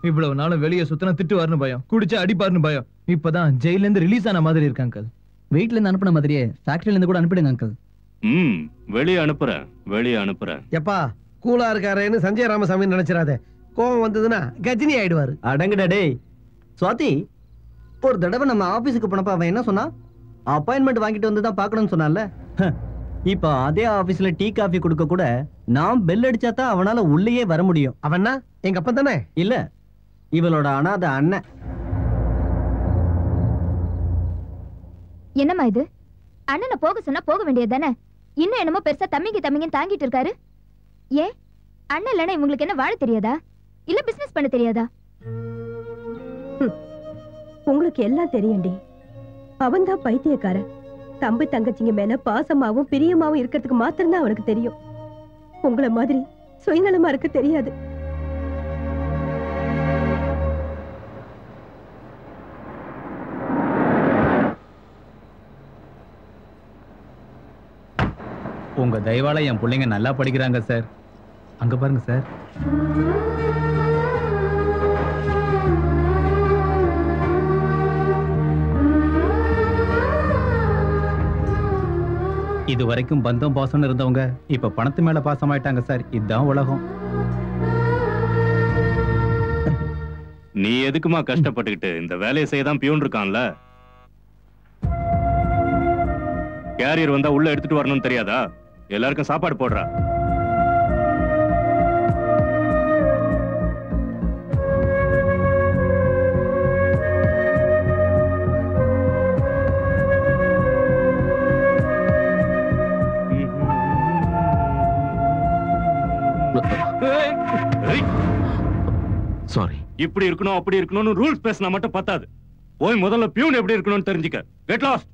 இவ்வளவு நாளும் வெளியே சுத்தினா திட்டுவாருன்னு பயம் குடிச்சா அடிப்பாருன்னு பயம் இப்பதான் ஜெயில இருந்து ரிலீஸ் ஆன மாதிரி இருக்காங்க அங்கிள் வீட்ல இருந்து அனுப்பின மாதிரியே ஃபேக்டரியில இருந்து கூட அனுப்பிடுங்க அங்கிள் ம் வெளியே அனுப்புறேன் வெளியே அனுப்புறேன் எப்பா கூலா இருக்காரேன்னு சஞ்சய் ராமசாமி நினைச்சிடாத கோவம் வந்ததுன்னா கஜினி ஆயிடுவாரு அடங்குடா டேய் சுவாதி ஒரு தடவை நம்ம ஆபீஸுக்கு போனப்ப அவன் என்ன சொன்னா அப்பாயின்மெண்ட் வாங்கிட்டு வந்து தான் பார்க்கணும்னு சொன்னான்ல ஹ, இப்போ அதே ஆபீஸ்ல டீ காஃபி கொடுக்க கூட நான் பெல் அடிச்சா தான் அவனால உள்ளேயே வர முடியும் அவன்னா எங்க அப்பா தானே இல்ல இவளோட அனாத அண்ணன் என்னம்மா இது அண்ணனை போக சொன்னா போக வேண்டியது தானே இன்னும் என்னமோ பெருசா தம்பிங்க தம்பிங்கன்னு தாங்கிட்டு இருக்காரு ஏன் அண்ணன் இல்லைன்னா இவங்களுக்கு என்ன வாழ தெரியாதா இல்ல பிசினஸ் பண்ண தெரியாதா உங்களுக்கு எல்லாம் தெரியும்டி அவன்தான் பைத்தியக்காரன் தம்பி தங்கச்சிங்க மேல பாசமாவும் பிரியமாவும் இருக்கிறதுக்கு மாத்திரம்தான் அவனுக்கு தெரியும் உங்களை மாதிரி சுயநலமா இருக்க தெரியாது உங்க தயவால என் பிள்ளைங்க நல்லா படிக்கிறாங்க சார் அங்க பாருங்க சார் இது வரைக்கும் பந்தம் பாசம்னு இருந்தவங்க இப்ப பணத்து மேல பாசமாயிட்டாங்க சார் இதுதான் உலகம் நீ எதுக்குமா கஷ்டப்பட்டுக்கிட்டு இந்த வேலையை செய்ய தான் பியூன் இருக்கான்ல கேரியர் வந்தா உள்ள எடுத்துட்டு வரணும்னு தெரியாதா எல்லாருக்கும் சாப்பாடு போடுறா சாரி இப்படி இருக்கணும் அப்படி இருக்கணும்னு ரூல்ஸ் பேசினா மட்டும் பத்தாது போய் முதல்ல பியூன் எப்படி இருக்கணும்னு தெரிஞ்சுக்க கெட் லாஸ்ட்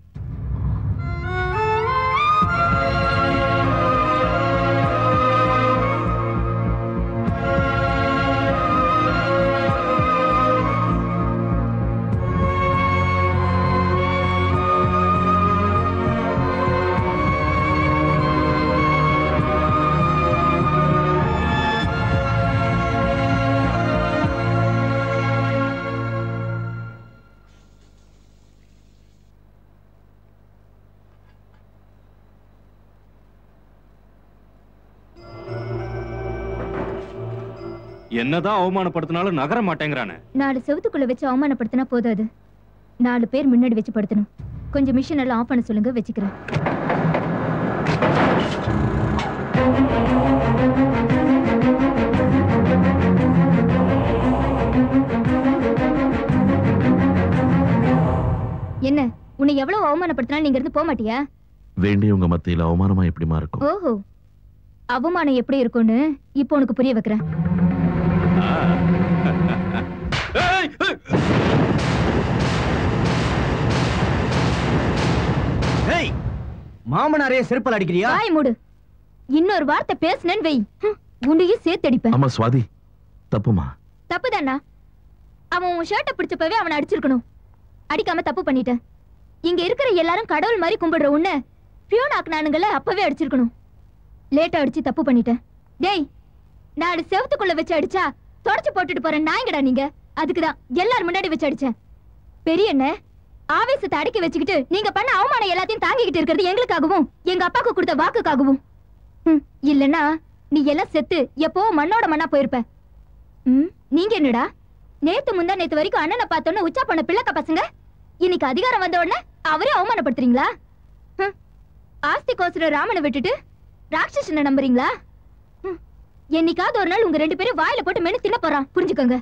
என்னதான் அவமானப்படுத்தினாலும் நகர மாட்டேங்கிறானே நாலு செவுத்துக்குள்ள வச்சு அவமானப்படுத்தினா போதாது நாலு பேர் முன்னாடி வச்சு படுத்தணும் கொஞ்சம் மிஷின் எல்லாம் ஆஃப் பண்ண சொல்லுங்க வச்சுக்கிறேன் என்ன உன்னை எவ்வளவு அவமானப்படுத்தினாலும் நீங்க இருந்து போக மாட்டியா வேண்டியவங்க மத்தியில அவமானமா எப்படிமா இருக்கும் ஓஹோ அவமானம் எப்படி இருக்கும்னு இப்போ உனக்கு புரிய வைக்கிறேன் ஏய் மாமனாரையே செருப்பால் அடிக்கிறியா வாய் மூடு இன்னொரு வார்த்தை பேசுனேன்னு வை ஹம், உன்னையும் சேர்த்து அடிப்பேன் ஆமா சுவாதி தப்புமா தப்புதானா அவன் உன் ஷர்ட்டை பிடிச்சப்பவே அவனை அடிச்சிருக்கணும் அடிக்காம தப்பு பண்ணிட்டேன் இங்க இருக்கிற எல்லாரும் கடவுள் மாதிரி கும்பிடுற உன்னை பியூன் ஆக்குனானுங்கள அப்பவே அடிச்சிருக்கணும் லேட்டா அடிச்சு தப்பு பண்ணிட்டேன் டேய் நாலு செவத்துக்குள்ள வச்சு அடிச்சா தொடச்சு போட்டுட்டு போறேன் நாயங்கடா நீங்க அதுக்குதான் எல்லாரும் முன்னாடி வச்சு அடிச்சேன் பெரிய என்ன ஆவேசத்தை அடக்கி வச்சுக்கிட்டு நீங்க பண்ண அவமானம் எல்லாத்தையும் தாங்கிக்கிட்டு இருக்கிறது எங்களுக்காகவும் எங்க அப்பாக்கு கொடுத்த வாக்குக்காகவும் ம், இல்லன்னா நீ எல்லாம் செத்து எப்போ மண்ணோட மண்ணா போயிருப்ப ம், நீங்க என்னடா நேத்து முந்தா நேத்து வரைக்கும் அண்ணனை பார்த்தோன்னு உச்சா பண்ண பிள்ளைக்க பசங்க இன்னைக்கு அதிகாரம் வந்த உடனே அவரே அவமானப்படுத்துறீங்களா ஹம். ஆஸ்தி கோசர ராமனை விட்டுட்டு ராட்சசனை நம்புறீங்களா ஹம். என்னைக்காவது ஒரு நாள் உங்க ரெண்டு பேரும் வாயில போட்டு மென்னு தின்ன போறான் புரிஞ்சுக்கோங்க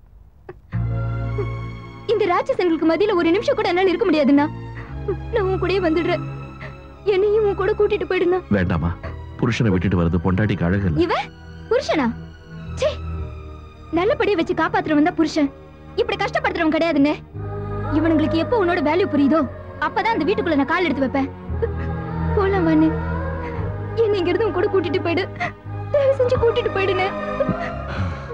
இந்த ராட்சசங்களுக்கு மத்தியில ஒரு நிமிஷம் கூட என்னால இருக்க முடியாதுண்ணா நான் உன் கூடயே வந்துடுறேன் என்னையும் உன் கூட கூட்டிட்டு போயிடுண்ணா வேண்டாமா புருஷனை விட்டுட்டு வர்றது பொண்டாட்டிக்கு அழகு இல்ல இவ புருஷனா ச்சே நல்லபடியா வச்சு காப்பாத்துறவன் தான் புருஷன் இப்படி கஷ்டப்படுத்துறவன் கிடையாதுங்க இவனுங்களுக்கு எப்போ உன்னோட வேல்யூ புரியுதோ அப்பதான் அந்த வீட்டுக்குள்ள நான் கால் எடுத்து வைப்பேன் போலாம் வான்னு என்ன இங்க இருந்து உன் கூட கூட்டிட்டு போயிடு தயவு செஞ்சு கூட்டிட்டு போயிடுனே